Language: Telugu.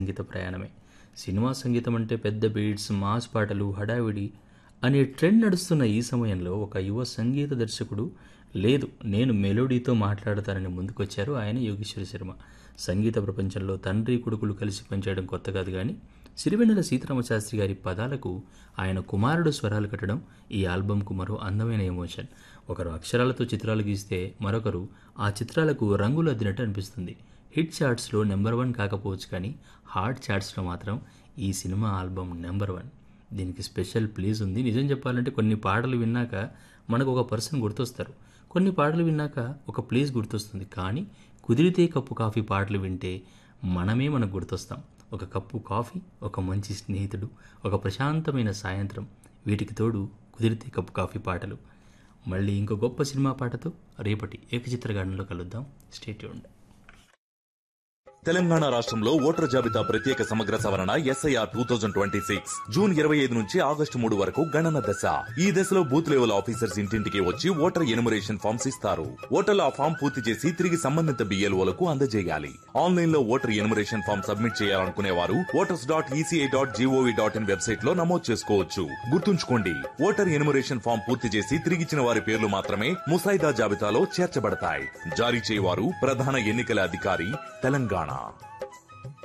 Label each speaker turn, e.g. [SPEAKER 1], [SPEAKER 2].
[SPEAKER 1] సంగీత ప్రయాణమే సినిమా సంగీతం అంటే పెద్ద బీట్స్ మాస్ పాటలు హడావిడి అనే ట్రెండ్ నడుస్తున్న ఈ సమయంలో ఒక యువ సంగీత దర్శకుడు లేదు నేను మెలోడీతో మాట్లాడతానని ముందుకొచ్చారు ఆయన యోగేశ్వర శర్మ సంగీత ప్రపంచంలో తండ్రి కొడుకులు కలిసి పనిచేయడం కొత్త కాదు కానీ సిరివెన్నెల సీతారామశాస్త్రి గారి పదాలకు ఆయన కుమారుడు స్వరాలు కట్టడం ఈ ఆల్బంకు మరో అందమైన ఎమోషన్ ఒకరు అక్షరాలతో చిత్రాలు గీస్తే మరొకరు ఆ చిత్రాలకు రంగులు అద్దినట్టు అనిపిస్తుంది హిట్ చార్ట్స్లో నెంబర్ వన్ కాకపోవచ్చు కానీ హార్ట్ చార్ట్స్లో మాత్రం ఈ సినిమా ఆల్బమ్ నెంబర్ వన్ దీనికి స్పెషల్ ప్లేస్ ఉంది నిజం చెప్పాలంటే కొన్ని పాటలు విన్నాక మనకు ఒక పర్సన్ గుర్తొస్తారు కొన్ని పాటలు విన్నాక ఒక ప్లేస్ గుర్తొస్తుంది కానీ కుదిరితే కప్పు కాఫీ పాటలు వింటే మనమే మనకు గుర్తొస్తాం ఒక కప్పు కాఫీ ఒక మంచి స్నేహితుడు ఒక ప్రశాంతమైన సాయంత్రం వీటికి తోడు కుదిరితే కప్పు కాఫీ పాటలు మళ్ళీ ఇంకో గొప్ప సినిమా పాటతో రేపటి ఏకచిత్రగానంలో కలుద్దాం స్టేట్యూండ్
[SPEAKER 2] తెలంగాణ రాష్ట్రంలో ఓటర్ జాబితా ప్రత్యేక సమగ్ర సవరణ SIR two thousand twenty six June ఇరవై ఐదు నుంచి ఆగస్టు మూడు వరకు గణన దశ ఈ దశలో బూత్ లెవెల్ ఆఫీసర్స్ ఇంటింటికి వచ్చి ఓటర్ ఎనుమరేషన్ ఫామ్స్ ఇస్తారు ఓటర్లు ఆ ఫామ్ పూర్తి చేసి తిరిగి సంబంధిత బిఎల్ఓలకు అందజేయాలి ఆన్లైన్ లో ఓటర్ ఎనుమరేషన్ ఫామ్ సబ్మిట్ చేయాలనుకునే వారు voters dot ECI dot GOV dot in website లో నమోదు చేసుకోవచ్చు గుర్తుంచుకోండి ఓటర్ ఎనుమరేషన్ ఫామ్ పూర్తి చేసి తిరిగిచ్చిన వారి పేర్లు మాత్రమే ముసాయిదా జాబితాలో చేర్చబడతాయి జారీ చేయవారు ప్రధాన ఎన్నికల అధికారి తెలంగాణ